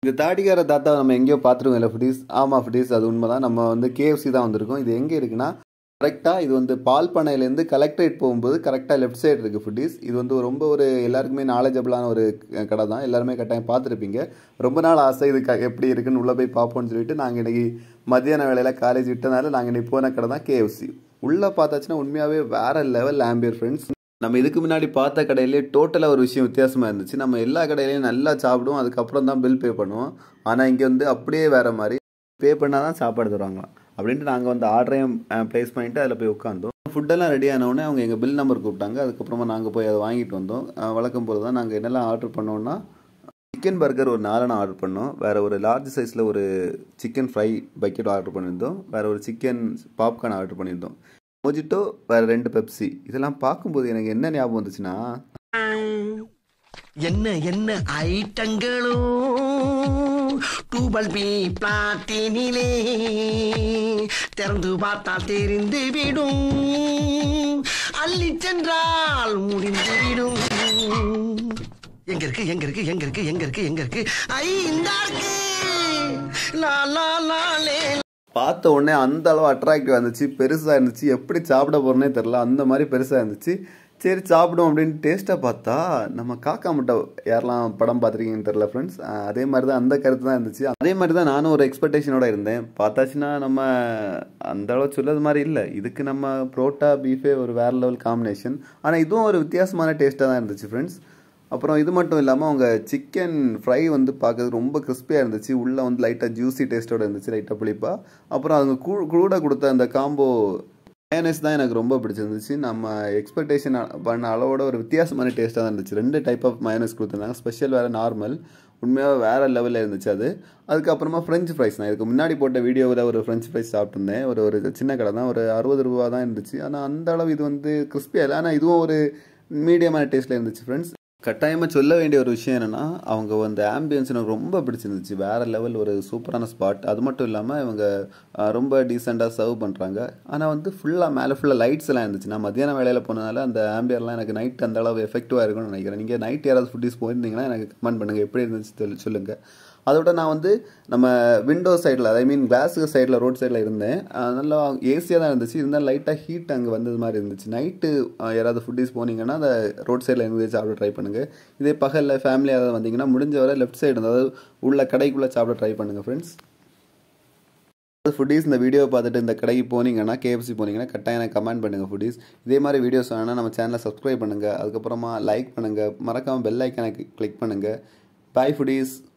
இந்த தாடிக்கார தாத்தா நம்ம எங்கேயோ பார்த்துருக்கோம் இல்லை ஃபுட்டீஸ் ஆமாம் ஃபுட்டீஸ் அது உண்மைதான் நம்ம வந்து கேஎஃப்சி தான் வந்திருக்கோம் இது எங்கே இருக்குன்னா கரெக்டாக இது வந்து பால் பண்ணையிலேருந்து கலெக்டரேட் போகும்போது கரெக்டாக லெஃப்ட் சைடு இருக்குது ஃபுட்டீஸ் இது வந்து ரொம்ப ஒரு எல்லாருக்குமே நாலேஜபிளான ஒரு கடை தான் எல்லாருமே கட்டாயம் பார்த்துருப்பீங்க ரொம்ப நாள் ஆசை இது க எப்படி இருக்குன்னு உள்ளே போய் பார்ப்போம்னு சொல்லிட்டு நாங்கள் இன்றைக்கி மத்தியான வேலையில் காலேஜ் விட்டனால நாங்கள் இன்றைக்கி போன கடை தான் கேஎஃப்சி உள்ளே பார்த்தாச்சுன்னா உண்மையாகவே வேறு லெவல் ஆம்பியர் ஃப்ரெண்ட்ஸ் நம்ம இதுக்கு முன்னாடி பார்த்த கடையிலே டோட்டலாக ஒரு விஷயம் வித்தியாசமாக இருந்துச்சு நம்ம எல்லா கடையிலையும் நல்லா சாப்பிடுவோம் அதுக்கப்புறம் தான் பில் பே பண்ணுவோம் ஆனால் இங்கே வந்து அப்படியே வேறு மாதிரி பே பண்ணால் தான் சாப்பாடு தருவாங்களாம் அப்படின்ட்டு நாங்கள் வந்து ஆர்டரையும் ப்ளேஸ் பண்ணிவிட்டு அதில் போய் உட்காந்தோம் ஃபுட்டெல்லாம் ரெடி ஆனவுடனே அவங்க எங்கள் பில் நம்பர் கூப்பிட்டாங்க அதுக்கப்புறமா நாங்கள் போய் அதை வாங்கிட்டு வந்தோம் அஹ் வழக்கம் போல் தான் நாங்கள் என்னெல்லாம் ஆர்டர் பண்ணோம்னா சிக்கன் பர்கர் ஒரு நாலனை ஆர்டர் பண்ணோம் வேறு ஒரு லார்ஜ் சைஸில் ஒரு சிக்கன் ஃப்ரை பக்கெட் ஆர்டர் பண்ணியிருந்தோம் வேறு ஒரு சிக்கன் பாப்கார்ன் ஆர்டர் பண்ணியிருந்தோம் மொஜிட்டோ வேறு ரெண்டு பெப்சி இதெல்லாம் பார்க்கும்போது எனக்கு என்ன ஞாபகம் வந்துச்சுன்னா என்ன என்ன ஐட்டங்களும் டூபல் பி பிளாட்டினிலே திறந்து பார்த்தால் தெரிந்து விடும் அள்ளி சென்றால் முடிந்து விடும் எங்க இருக்கு எங்க இருக்கு எங்க இருக்கு எங்க இருக்கு எங்க இருக்கு ஐ இந்த இருக்கு லா லா லா லே பார்த்த உடனே அந்த அளவு அட்ராக்டிவ் இருந்துச்சு பெருசாக இருந்துச்சு எப்படி சாப்பிட போகிறோன்னே தெரில அந்த மாதிரி பெருசாக இருந்துச்சு சரி சாப்பிடும் அப்படின்னு டேஸ்ட்டாக பார்த்தா நம்ம காக்கா முட்டை யாரெல்லாம் படம் பார்த்துருக்கீங்கன்னு தெரில ஃப்ரெண்ட்ஸ் அதே மாதிரி தான் அந்த கருத்து தான் இருந்துச்சு அதே மாதிரி தான் நானும் ஒரு எக்ஸ்பெக்டேஷனோட இருந்தேன் பார்த்தாச்சுன்னா நம்ம அந்த அளவு சொல்லது மாதிரி இல்லை இதுக்கு நம்ம புரோட்டா பீஃபே ஒரு வேறு லெவல் காம்பினேஷன் ஆனால் இதுவும் ஒரு வித்தியாசமான டேஸ்ட்டாக தான் இருந்துச்சு ஃப்ரெண்ட்ஸ் அப்புறம் இது மட்டும் இல்லாமல் அவங்க சிக்கன் ஃப்ரை வந்து பார்க்கறது ரொம்ப கிறிஸ்பியாக இருந்துச்சு உள்ளே வந்து லைட்டாக ஜூஸி டேஸ்ட்டோட இருந்துச்சு லைட்டாக புளிப்பாக அப்புறம் அவங்க கூ கூட கொடுத்த அந்த காம்போ மயனஸ் தான் எனக்கு ரொம்ப பிடிச்சிருந்துச்சு நம்ம எக்ஸ்பெக்டேஷன் பண்ண அளவோட ஒரு வித்தியாசமான டேஸ்ட்டாக தான் இருந்துச்சு ரெண்டு டைப் ஆஃப் மயனஸ் கொடுத்துருந்தாங்க ஸ்பெஷல் வேறு நார்மல் உண்மையாக வேறு லெவலில் இருந்துச்சு அது அதுக்கப்புறமா ஃப்ரெஞ்ச் ஃப்ரைஸ் நான் இதுக்கு முன்னாடி போட்ட வீடியோவில் ஒரு ஃப்ரெஞ்ச் ஃப்ரைஸ் சாப்பிட்டுருந்தேன் ஒரு ஒரு சின்ன கடை தான் ஒரு அறுபது ரூபா தான் இருந்துச்சு ஆனால் அந்த அளவு இது வந்து கிறிஸ்பியாக இல்லை ஆனால் இதுவும் ஒரு மீடியமான டேஸ்ட்டில் இருந்துச்சு ஃப்ரெண்ட்ஸ் கட்டாயமாக சொல்ல வேண்டிய ஒரு விஷயம் என்னென்னா அவங்க வந்து ஆம்பியன்ஸ் எனக்கு ரொம்ப பிடிச்சிருந்துச்சு வேறு லெவல் ஒரு சூப்பரான ஸ்பாட் அது மட்டும் இல்லாமல் இவங்க அஹ், ரொம்ப டீசெண்டாக சர்வ் பண்ணுறாங்க ஆனால் வந்து ஃபுல்லாக மேலே ஃபுல்லாக லைட்ஸ் எல்லாம் இருந்துச்சு நான் மத்தியான வேலையில் போனதால அந்த ஆம்பியர்லாம் எனக்கு நைட் அந்த அளவு எஃபெக்டிவாக இருக்கும்னு நினைக்கிறேன் நீங்கள் நைட் யாராவது ஃபுட்டிஸ் போயிருந்தீங்கன்னா எனக்கு கமெண்ட் பண்ணுங்கள் எப்படி இருந்துச்சு சொல்லி சொல்லுங்கள் அதோட நான் வந்து நம்ம விண்டோ சைடில் ஐ மீன் கிளாஸுக்கு சைடில் ரோட் சைடில் இருந்தேன் அஹ் நல்லா ஏசியாக தான் இருந்துச்சு இருந்தாலும் லைட்டாக ஹீட் அங்கே வந்தது மாதிரி இருந்துச்சு நைட்டு யாராவது ஃபுட்டிஸ் போனீங்கன்னா அந்த ரோட் சைடில் இருந்து சாப்பிட ட்ரை பண்ணுங்கள் இதே பகலில் ஃபேமிலி யாராவது வந்தீங்கன்னா முடிஞ்ச வரை லெஃப்ட் சைடு அதாவது உள்ள கடைக்குள்ளே சாப்பிட ட்ரை பண்ணுங்கள் ஃப்ரெண்ட்ஸ் ஃபுட்டீஸ் இந்த வீடியோ பார்த்துட்டு இந்த கடைக்கு போனீங்கன்னா கேஎஃப்சி போனீங்கன்னா கட்டாயம் எனக்கு கமெண்ட் பண்ணுங்கள் ஃபுட்டீஸ் இதே மாதிரி வீடியோஸ் வேணால் நம்ம சேனலை சப்ஸ்கிரைப் பண்ணுங்கள் அதுக்கப்புறமா லைக் பண்ணுங்கள் மறக்காமல் பெல் ஐக்கானை கிளிக் பண்ணுங்கள் பாய் ஃபுட்டீஸ்